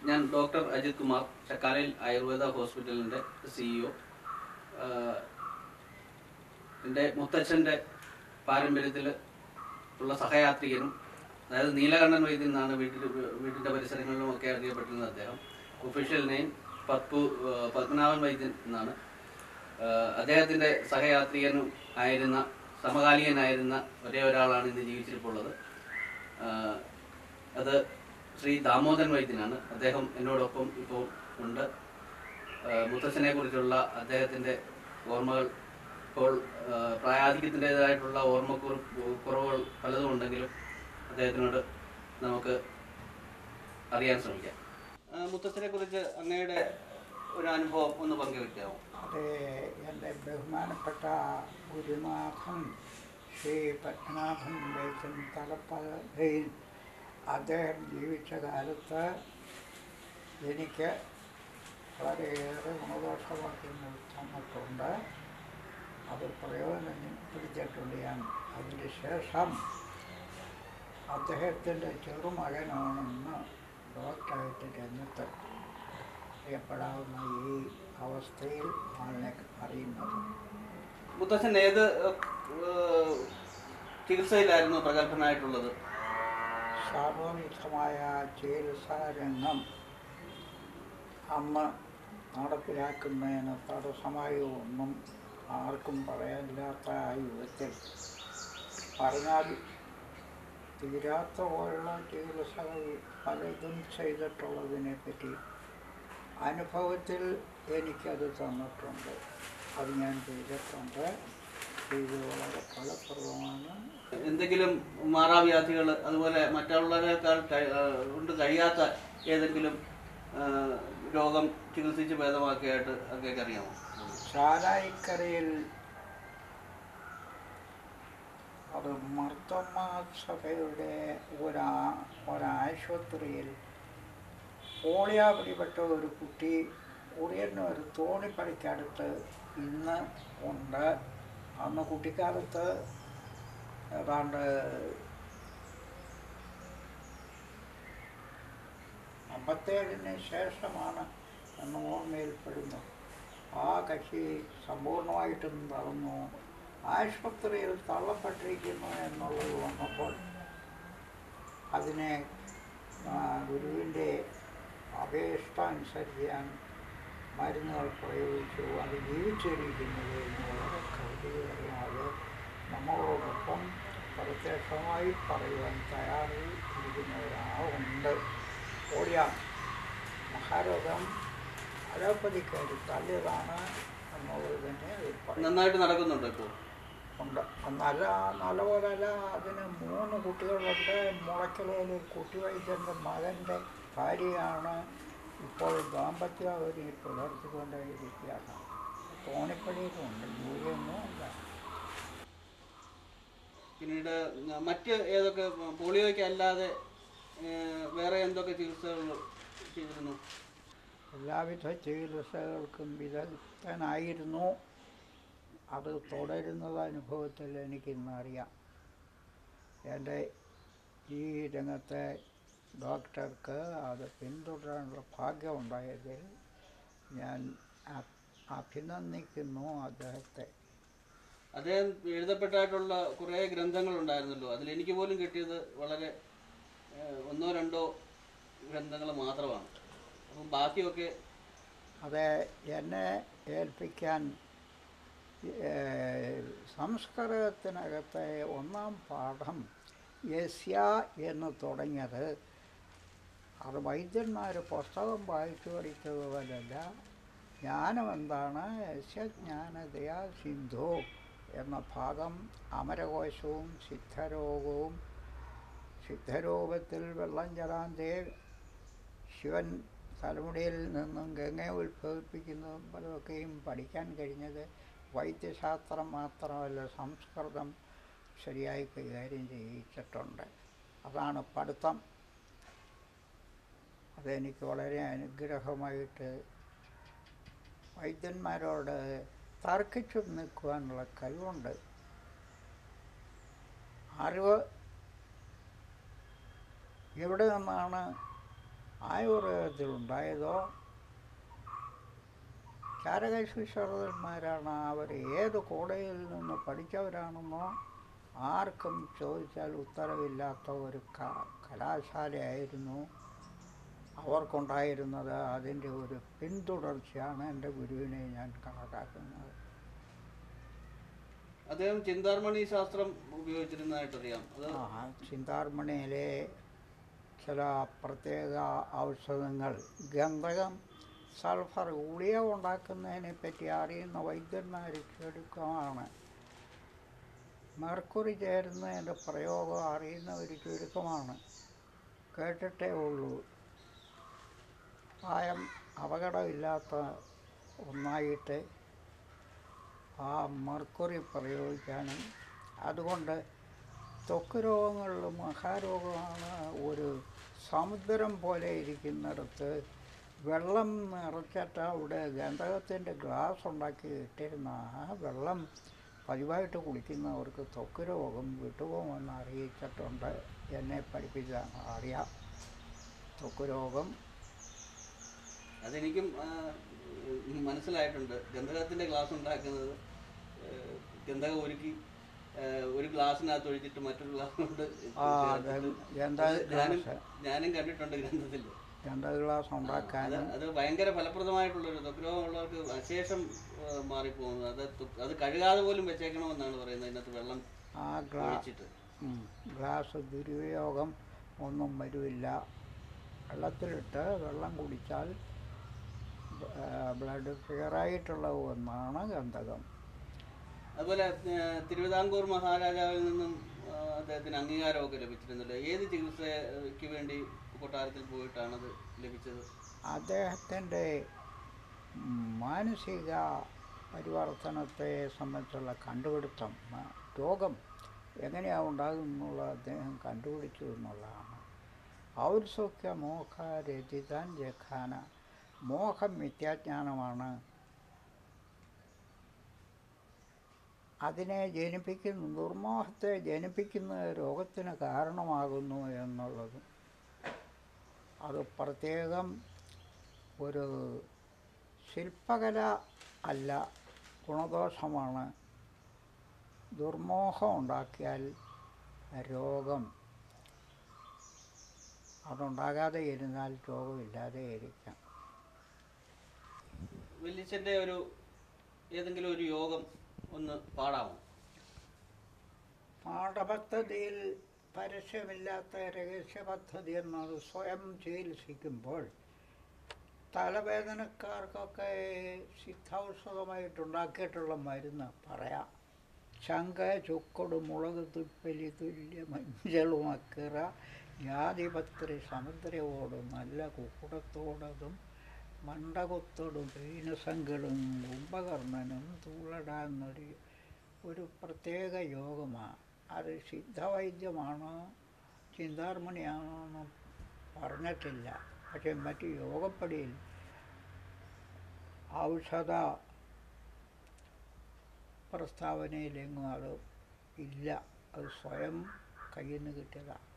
ഞാൻ ഡോക്ടർ അജിത് കുമാർ ചക്കാലയിൽ ആയുർവേദ ഹോസ്പിറ്റലിൻ്റെ സിഇഒ എൻ്റെ മുത്തച്ഛൻ്റെ പാരമ്പര്യത്തിൽ ഉള്ള സഹയാത്രികനും അതായത് നീലകണ്ഠൻ വൈദ്യൻ എന്നാണ് വീട്ടിൽ വീട്ടിൻ്റെ പരിസരങ്ങളിലും ഒക്കെ അറിയപ്പെട്ടിരുന്നത് അദ്ദേഹം ഒഫീഷ്യൽ നെയിം പത്പു ആ, പത്മനാഭൻ വൈദ്യൻ എന്നാണ് ആ, അദ്ദേഹത്തിൻ്റെ സഹയാത്രികനും ആയിരുന്ന സമകാലികനായിരുന്ന ഒരേ ഒരാളാണ് ഇന്ന് ജീവിച്ചിരിപ്പുള്ളത് ആ, അത് ശ്രീ ദാമോദരൻ വൈദ്യനാണ് അദ്ദേഹം എന്നോടൊപ്പം ഇപ്പോൾ ഉണ്ട് മുത്തച്ഛനെ കുറിച്ചുള്ള അദ്ദേഹത്തിൻ്റെ ഓർമ്മകൾ ഇപ്പോൾ ആ, പ്രായാധിക്യത്തിൻ്റെതായിട്ടുള്ള ഓർമ്മക്കുറ കുറവുകൾ പലതും ഉണ്ടെങ്കിലും അദ്ദേഹത്തിനോട് നമുക്ക് അറിയാൻ ശ്രമിക്കാം മുത്തച്ഛനെ കുറിച്ച് അങ്ങയുടെ ഒരു അനുഭവം ഒന്ന് പങ്കുവെക്കാമോ അത് എൻ്റെ ബഹുമാനപ്പെട്ട ഗുരുനാഥൻ ശ്രീ പത്മനാഭൻ വൈദ്യൻ തലപ്പകയിൽ അദ്ദേഹം ജീവിച്ച കാലത്ത് എനിക്ക് വളരെയേറെ ഗുണദോഷവാക്യങ്ങൾ തന്നിട്ടുണ്ട് അത് പ്രയോജനം പിടിച്ചിട്ടുണ്ട് ഞാൻ അതിന് ശേഷം അദ്ദേഹത്തിൻ്റെ ചെറുമകനാണെന്ന് ഡോക്ടറായിട്ട് രംഗത്ത് അറിയപ്പെടാവുന്ന ഈ അവസ്ഥയിൽ ആണ് അറിയുന്നത് മുത്തച്ഛൻ ഏത് ഏഹ്, ചികിത്സയിലായിരുന്നു പ്രഗത്ഭനായിട്ടുള്ളത് സർവവിധമായ ചികിത്സാരംഗം അന്ന് നടപ്പിലാക്കുന്നതിന് തടസ്സമായി ഒന്നും ആർക്കും പറയാനില്ലാത്ത ആ യുഗത്തിൽ പറഞ്ഞാൽ തീരാത്ത പോലുള്ള ചികിത്സകൾ പലതും ചെയ്തിട്ടുള്ളതിനെ പറ്റി അനുഭവത്തിൽ എനിക്കത് തന്നിട്ടുണ്ട് അത് ഞാൻ ചെയ്തിട്ടുണ്ട് ഇത് വളരെ ഫലപ്രദമാണ് എന്തെങ്കിലും മാറാവ്യാധികൾ അതുപോലെ മറ്റുള്ളവരെക്കാൾ കഴി- ഏഹ്, കൊണ്ട് കഴിയാത്ത ഏതെങ്കിലും ഏഹ്, രോഗം ചികിത്സിച്ച് ഭേദമാക്കിയായിട്ട് അങ്ങേക്ക് അറിയാമോ ചാലായിക്കരയിൽ അത് മർത്തമ്മ സഭയുടെ ഒരാ ഒരാശുപത്രിയിൽ പോളിയോ പിടിപെട്ട ഒരു കുട്ടി ഉടയന്നൂർ തോണിപ്പടിക്കടുത്ത് ഇന്ന് ഉണ്ട് അന്ന് കുട്ടിക്കാലത്ത് ഏതാണ്ട് അമ്പത്തേഴിന് ശേഷമാണ് എന്ന് ഓർമ്മയിൽപ്പെടുന്നു ആ കക്ഷി സമ്പൂർണ്ണമായിട്ടും തളർന്നു ആശുപത്രിയിൽ തള്ളപ്പെട്ടിരിക്കുന്നു എന്നുള്ളത് വന്നപ്പോൾ അതിനെ ആ, ഗുരുവിൻ്റെ അപേക്ഷ അനുസരിച്ച് ഞാൻ മരുന്നുകൾ പ്രയോഗിച്ചു അത് ജീവിച്ചിരിക്കുന്നത് എന്ന് വളരെ കൗതുകകരമാണ് നമ്മളോടൊപ്പം പ്രത്യക്ഷമായി പറയുവാൻ തയ്യാറിൽ ഇരിക്കുന്ന ഒരാളുണ്ട് ഓടിയാ മഹാരോഗം അലോപ്പതിക്കാരി തള്ളിയതാണ് എന്നുള്ളത് തന്നെ അതിൽ പറയും നന്നായിട്ട് നടക്കുന്നുണ്ടോ ഇപ്പോൾ ഉണ്ട് നല്ല നല്ലപോലല്ല അതിന് മൂന്ന് കുട്ടികളുണ്ട് മുളയ്ക്കലയിൽ കുട്ടിവൈദ്യൻ്റെ മകൻ്റെ ഭാര്യയാണ് ഇപ്പോൾ ദാമ്പത്യാവധി പുലർത്തിക്കൊണ്ടേയിരിക്കുകയാണ് തോണിപ്പടിയിലുണ്ട് ജോലിയൊന്നും ഇല്ല പിന്നീട് ന- മറ്റ് ഏതൊക്കെ പോളിയോയ്ക്ക് അല്ലാതെ ഏഹ്, വേറെ എന്തൊക്കെ ചികിത്സകൾ ചെയ്തിരുന്നു എല്ലാവിധ ചികിത്സകൾക്കും വിദഗ്ധനായിരുന്നു അത് തുടരുന്നത് അനുഭവത്തിൽ എനിക്കിന്ന് അറിയാം എൻ്റെ ഈ രംഗത്തെ ഡോക്ടർക്ക് അത് പിന്തുടരാനുള്ള ഭാഗ്യമുണ്ടായതിൽ ഞാൻ അ- അഭിനന്ദിക്കുന്നു അദ്ദേഹത്തെ അദ്ദേഹം എഴുതപ്പെട്ടായിട്ടുള്ള കുറേ ഗ്രന്ഥങ്ങൾ ഉണ്ടായിരുന്നല്ലോ അതിൽ എനിക്ക് പോലും കിട്ടിയത് വളരെ ഏഹ്, ഒന്നോ രണ്ടോ ഗ്രന്ഥങ്ങൾ മാത്രമാണ് അപ്പം ബാക്കിയൊക്കെ അത് എന്നെ ഏൽപ്പിക്കാൻ ഏഹ്, സംസ്കൃതത്തിനകത്തെ ഒന്നാം പാഠം യസ്യ എന്ന് തുടങ്ങിയത് അത് വൈദ്യന്മാർ പുസ്തകം വായിച്ചു പഠിച്ചത് പോലല്ല ജ്ഞാനം എന്താണ് യസ്യജ്ഞാനതയാ സിന്ധു എന്ന ഭാഗം അമരകോശവും സിദ്ധരോഗവും സിദ്ധരൂപത്തിൽ വെള്ളം ചലാന്തേ ശിവൻ തലമുടിയിൽ നിന്നും ഗംഗയെ ഉത്ഭവിപ്പിക്കുന്നതും പലതൊക്കെയും പഠിക്കാൻ കഴിഞ്ഞത് വൈദ്യശാസ്ത്രം മാത്രമല്ല സംസ്കൃതം ശരിയായി കൈകാര്യം ചെയ്യിച്ചിട്ടുണ്ട് അതാണ് പഠിത്തം അതെനിക്ക് വളരെ അനുഗ്രഹമായിട്ട് വൈദ്യന്മാരോട് തർക്കിച്ചു നിൽക്കുവാനുള്ള കഴിവുണ്ട് അറിവ് എവിടെ നിന്നാണ് ആയുർവേദത്തിലുണ്ടായതോ ചാരകശിശരന്മാരാണ് അവർ ഏത് കോളേജിൽ നിന്ന് പഠിച്ചവരാണെന്നോ ആർക്കും ചോദിച്ചാൽ ഉത്തരവില്ലാത്ത ഒരു ക- കലാശാലയായിരുന്നു അവർക്കുണ്ടായിരുന്നത് അതിൻ്റെ ഒരു പിന്തുടർച്ചയാണ് എൻ്റെ ഗുരുവിനെ ഞാൻ കണക്കാക്കുന്നത് അദ്ദേഹം ചിന്താർമണി ശാസ്ത്രം ഉപയോഗിച്ചിരുന്നതായിട്ടറിയാം അത് ആ ചിന്താർമണിയിലെ ചില പ്രത്യേക ഔഷധങ്ങൾ ഗന്ധകം സൾഫർ ഗുളിക ഉണ്ടാക്കുന്നതിനെ പറ്റി അറിയുന്ന വൈദ്യന്മാർ ചുരുക്കമാണ് മെർക്കുറി ചേരുന്നതിൻ്റെ പ്രയോഗം അറിയുന്ന ഒരു ചുരുക്കമാണ് കേട്ടിട്ടേ ഉള്ളൂ പ്രായം അപകടമില്ലാത്ത ഒന്നായിട്ട് ആ മെർക്കുറി പ്രയോഗിക്കാനും അതുകൊണ്ട് ത്വക്ക് രോഗങ്ങളിൽ മഹാരോഗമാണ് ഒരു സമുദ്രം പോലെ ഇരിക്കുന്നിടത്ത് വെള്ളം നിറച്ചിട്ട് അവിടെ ഗന്ധകത്തിൻ്റെ ഗ്ലാസ് ഉണ്ടാക്കി ഇട്ടിരുന്ന ആ വെള്ളം പതിവായിട്ട് കുടിക്കുന്നവർക്ക് ത്വക്ക് രോഗം വിട്ടുപോകുമെന്ന് അറിയിച്ചിട്ടുണ്ട് എന്നെ പഠിപ്പിച്ച അറിയാം ത്വക്ക് രോഗം അതെനിക്കും ആ, ഉം, മനസ്സിലായിട്ടുണ്ട് ഗന്ധകത്തിന്റെ ഗ്ലാസ് ഉണ്ടാക്കുന്നത് ഏ, ഗന്ധകം ഒരുക്കി ഏ, ഒരു ഗ്ലാസ്സിനകത്ത് ഒഴിച്ചിട്ട് മറ്റൊരു ഗ്ലാസ് കൊണ്ട് ആ ചേർത്തിട്ട് ഗന്ധക അത് ഞാനും ഗ്ലാസ് ഞാനും കണ്ടിട്ടുണ്ട് ഗ്രന്ഥത്തിൽ ഗന്ധക ഗ്ലാസ് അത് ഉണ്ടാക്കാനും അത് ഭയങ്കര ഫലപ്രദമായിട്ടുള്ളൊരു ത്വക്രോഗമുള്ളവർക്ക് അശേഷം ഏ, മാറിപ്പോകുന്നത് അത് തു- അത് കഴുകാതെ പോലും വെച്ചേക്കണമെന്നാണ് പറയുന്നത് ഇതിനകത്ത് വെള്ളം ആ ഗ്ലാ ഒഴിച്ചിട്ട് ഉം. ഗ്ലാസ് ദുരുപയോഗം ഒന്നും വരില്ല വെള്ളത്തിലിട്ട് വെള്ളം കുടിച്ചാൽ ആ, ബ്ലഡ് ക്ലിയറായിട്ടുള്ള ഒന്നാണ് ഗന്ധകം അതുപോലെ ഏ, തിരുവിതാംകൂർ മഹാരാജാവിൽ നിന്നും ആ, അദ്ദേഹത്തിന് അംഗീകാരമൊക്കെ ലഭിച്ചിരുന്നല്ലോ ഏത് ചികിത്സയ്ക്ക് വേണ്ടി കൊട്ടാരത്തിൽ പോയിട്ടാണ് അത് ലഭിച്ചത് അദ്ദേഹത്തിൻ്റെ മാനസിക പരിവർത്തനത്തെ സംബന്ധിച്ചുള്ള കണ്ടുപിടുത്തം ആ, രോഗം എങ്ങനെയാണ് ഉണ്ടാകുന്നുള്ള അദ്ദേഹം കണ്ടുപിടിച്ചു എന്നുള്ളതാണ് ഔത്സുഖ്യ മോഹ രചിതാൻ ജഖാന മോഹം മിഥ്യാജ്ഞാനമാണ് അതിനെ ജനിപ്പിക്കുന്ന ദുർമോഹത്തെ ജനിപ്പിക്കുന്ന രോഗത്തിന് കാരണമാകുന്നു എന്നുള്ളത് അത് പ്രത്യേകം ഒരു ശില്പകല അല്ല ഗുണദോഷമാണ് ദുർമോഹം ഉണ്ടാക്കിയാൽ രോഗം അതുണ്ടാകാതെ ഇരുന്നാൽ രോഗമില്ലാതെ ഇരിക്കാം വല്യച്ഛൻ്റെ ഒരു ഏതെങ്കിലും ഒരു യോഗം ഒന്ന് പാടാമോ പാഠപദ്ധതിയിൽ പരസ്യമില്ലാത്ത രഹസ്യ പദ്ധതി എന്നത് സ്വയം ചികിത്സിക്കുമ്പോൾ തലവേദനക്കാർക്കൊക്കെ സിദ്ധൌഷധമായിട്ടുണ്ടാക്കിയിട്ടുള്ള മരുന്ന് പറയാം ശങ്ക ചുക്കട് മുളക് തുപ്പലി തുല്യ മഞ്ചളും അക്കിറ യാതിപത്രി സമുദ്രയോട് നല്ല കുക്കുടത്തോടതും മണ്ടകൊത്തോടും പീനസങ്കളും കുംഭകർണനും തൂളടാന്നൊരു ഒരു പ്രത്യേക യോഗമാണ് അത് സിദ്ധവൈദ്യമാണോ ചിന്താർമണിയാണോ എന്ന് പറഞ്ഞിട്ടില്ല പക്ഷെ മറ്റ് യോഗപ്പടിയിൽ ഔഷധ പ്രസ്താവനയിലെങ്ങും അത് ഇല്ല അത് സ്വയം കയ്യിൽ നിന്ന് കിട്ടിയതാണ്